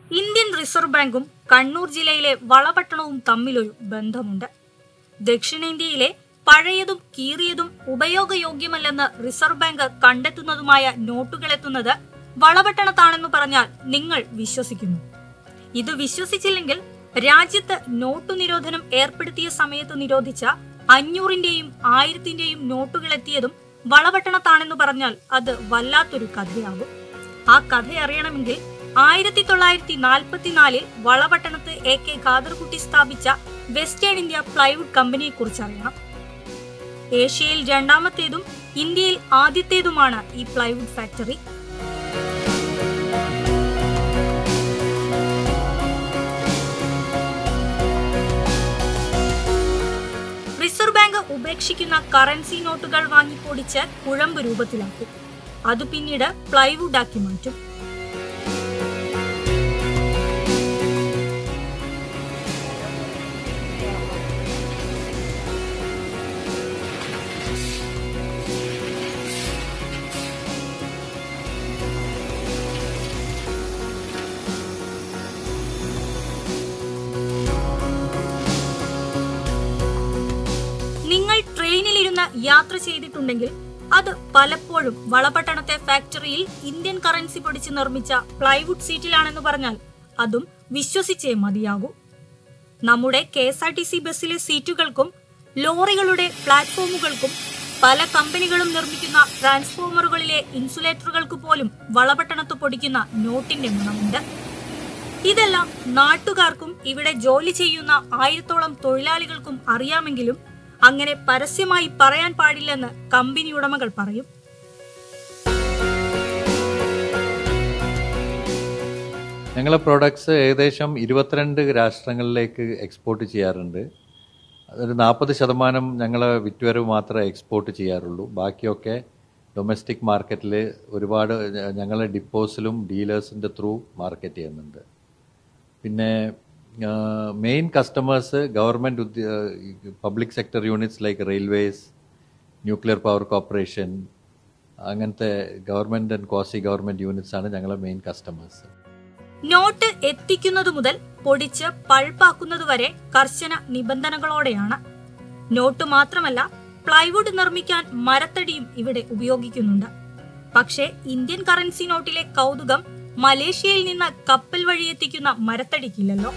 Indian reserve ബാങ്കും കണ്ണൂർ ജില്ലയിലെ വളപട്ടണവും തമ്മിലൊരു ബന്ധമുണ്ട് ദക്ഷിണേന്ത്യയിലെ പഴയതും കീറിയതും ഉപയോഗയോഗ്യമല്ലെന്ന് റിസർവ് ബാങ്ക് കണ്ടെത്തുന്നതുമായ നോട്ടുകളെത്തുന്നത് വളപട്ടണത്താണെന്ന് പറഞ്ഞാൽ നിങ്ങൾ വിശ്വസിക്കുന്നു ഇത് വിശ്വസിച്ചില്ലെങ്കിൽ രാജ്യത്ത് നോട്ടു നിരോധനം ഏർപ്പെടുത്തിയ സമയത്ത് നിരോധിച്ച അഞ്ഞൂറിന്റെയും ആയിരത്തിന്റെയും നോട്ടുകൾ എത്തിയതും വളപട്ടണത്താണെന്ന് പറഞ്ഞാൽ അത് വല്ലാത്തൊരു കഥയാകും ആ കഥ അറിയണമെങ്കിൽ ആയിരത്തി തൊള്ളായിരത്തി നാൽപ്പത്തിനാലിൽ വളപട്ടണത്ത് എ കെ ഖാദർകുട്ടി സ്ഥാപിച്ച വെസ്റ്റേൺ ഇന്ത്യ പ്ലൈവുഡ് കമ്പനിയെ കുറിച്ച് അറിയണം ഏഷ്യയിൽ രണ്ടാമത്തേതും ഇന്ത്യയിൽ ആദ്യത്തേതുമാണ് ഈ പ്ലൈവുഡ് ഫാക്ടറി റിസർവ് ബാങ്ക് ഉപേക്ഷിക്കുന്ന കറൻസി നോട്ടുകൾ വാങ്ങിപ്പൊടിച്ച് കുഴമ്പ് രൂപത്തിലാക്കും അത് പിന്നീട് പ്ലൈവുഡ് ആക്കി മാറ്റും നിങ്ങൾ ട്രെയിനിലിരുന്ന് യാത്ര ചെയ്തിട്ടുണ്ടെങ്കിൽ അത് പലപ്പോഴും വളപട്ടണത്തെ ഫാക്ടറിയിൽ ഇന്ത്യൻ കറൻസി പൊടിച്ച് നിർമ്മിച്ച പ്ലൈവുഡ് സീറ്റിലാണെന്ന് പറഞ്ഞാൽ അതും വിശ്വസിച്ചേ മതിയാകൂ നമ്മുടെ K S R T C ബസ്സിലെ സീറ്റുകൾക്കും ലോറികളുടെ പ്ലാറ്റ്ഫോമുകൾക്കും പല കമ്പനികളും നിർമ്മിക്കുന്ന ട്രാൻസ്ഫോമറുകളിലെ ഇൻസുലേറ്ററുകൾക്ക് പോലും വളപട്ടണത്ത് പൊടിക്കുന്ന നോട്ടിന്റെ ഗുണമുണ്ട് ഇതെല്ലാം നാട്ടുകാർക്കും ഇവിടെ ജോലി ചെയ്യുന്ന ആയിരത്തോളം തൊഴിലാളികൾക്കും അറിയാമെങ്കിലും അങ്ങനെ പരസ്യമായി പറയാൻ പാടില്ലെന്ന് കമ്പനി ഉടമകൾ പറയും ഞങ്ങളെ പ്രോഡക്ട്സ് ഏകദേശം ഇരുപത്തിരണ്ട് രാഷ്ട്രങ്ങളിലേക്ക് എക്സ്പോർട്ട് ചെയ്യാറുണ്ട് അതൊരു നാൽപ്പത് ശതമാനം ഞങ്ങൾ വിറ്റുവരവ് മാത്രമേ എക്സ്പോർട്ട് ചെയ്യാറുള്ളൂ ബാക്കിയൊക്കെ ഡൊമസ്റ്റിക് മാർക്കറ്റിൽ ഒരുപാട് ഞ- ഞങ്ങളെ ഡിപ്പോസിലും ഡീലേഴ്സിൻ്റെ ത്രൂ മാർക്കറ്റ് ചെയ്യുന്നുണ്ട് പിന്നെ main customers government public sector units like railways nuclear power corporation അങ്ങനത്തെ government and quasi government units ആണ് ഞങ്ങളെ മെയിൻ കസ്റ്റമേഴ്സ് നോട്ട് എത്തിക്കുന്നതു മുതൽ പൊടിച്ച് പൾപ്പാക്കുന്നത് വരെ കർശന നിബന്ധനകളോടെയാണ് നോട്ട് മാത്രമല്ല പ്ലൈവുഡ് നിർമ്മിക്കാൻ മരത്തടിയും ഇവിടെ ഉപയോഗിക്കുന്നുണ്ട് പക്ഷേ ഇന്ത്യൻ കറൻസി നോട്ടിലെ കൗതുകം മലേഷ്യയിൽ നിന്ന് കപ്പൽ വഴി എത്തിക്കുന്ന മരത്തടിക്കില്ലല്ലോ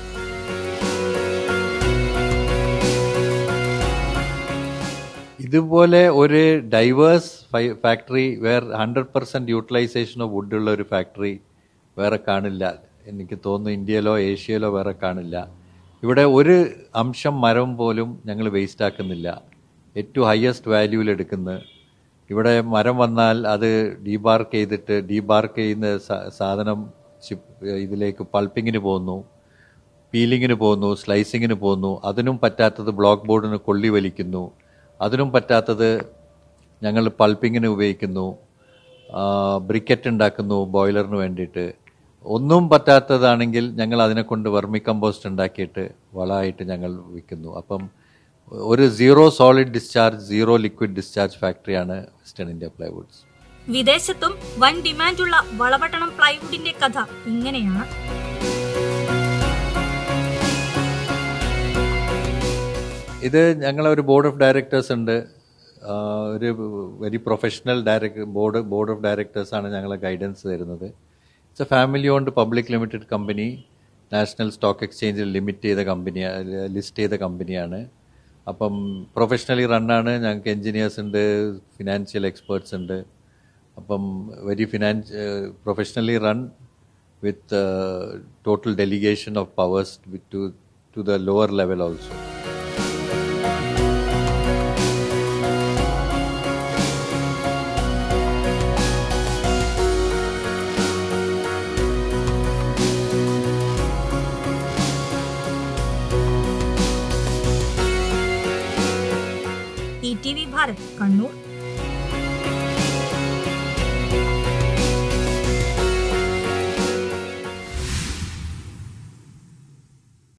ഇതുപോലെ ഒരു diverse factory where hundred percent utilisation of wood ഉള്ള ഒരു ഫാക്ടറി വേറെ കാണില്ല എനിക്ക് തോന്നുന്നു ഇന്ത്യയിലോ ഏഷ്യയിലോ വേറെ കാണില്ല ഇവിടെ ഒരു അംശം മരം പോലും ഞങ്ങൾ വേസ്റ്റ് ആക്കുന്നില്ല ഏറ്റവും ഹയസ്റ്റ് വാല്യൂവിൽ എടുക്കുന്നത് ഇവിടെ മരം വന്നാൽ അത് ഡീബാർക്ക് ചെയ്തിട്ട് ഡീബാർക്ക് ചെയ്യുന്ന സ- സാധനം ഷിപ്പ് ഇതിലേക്ക് പൾപ്പിങ്ങിന് പോകുന്നു പീലിങ്ങിന് പോകുന്നു സ്ലൈസിങ്ങിന് പോകുന്നു അതിനും പറ്റാത്തത് ബ്ലോക്ക് ബോർഡിന് കൊള്ളി വലിക്കുന്നു അതിനും പറ്റാത്തത് ഞങ്ങൾ പൾപ്പിങ്ങിന് ഉപയോഗിക്കുന്നു ബ്രിക്കറ്റ് ഉണ്ടാക്കുന്നു ബോയിലറിന് വേണ്ടിയിട്ട് ഒന്നും പറ്റാത്തതാണെങ്കിൽ ഞങ്ങൾ അതിനെ കൊണ്ട് വെർമി കമ്പോസ്റ്റ് ഉണ്ടാക്കിയിട്ട് വളമായിട്ട് ഞങ്ങൾ വിൽക്കുന്നു അപ്പം ഒരു zero solid discharge zero liquid discharge ഫാക്ടറിയാണ് വെസ്റ്റേൺ ഇന്ത്യ പ്ലൈവുഡ്സ് വിദേശത്തും വൻ ഡിമാൻഡുള്ള വളപട്ടണം പ്ലൈവുഡിന്റെ കഥ ഇങ്ങനെയാണ് ഇത് ഞങ്ങളെ ഒരു ബോർഡ് ഓഫ് ഡയറക്ടേഴ്സ് ഉണ്ട് ആ, ഒരു very professional director board board of directors ആണ് ഞങ്ങളെ ഗൈഡൻസ് തരുന്നത് it's a family owned public limited company national stock എക്സ്ചേഞ്ചിൽ ലിമിറ്റ് ചെയ്ത കമ്പനി ലിസ്റ്റ് ചെയ്ത കമ്പനിയാണ് അപ്പം പ്രൊഫഷണലി റണ്ണാണ് ഞങ്ങൾക്ക് എൻജിനീയേഴ്സ് ഉണ്ട് ഫിനാൻഷ്യൽ എക്സ്പേർട്സ് ഉണ്ട് അപ്പം very finance professionally run with total delegation of powers to to the lower level also E T V Bharat Kannur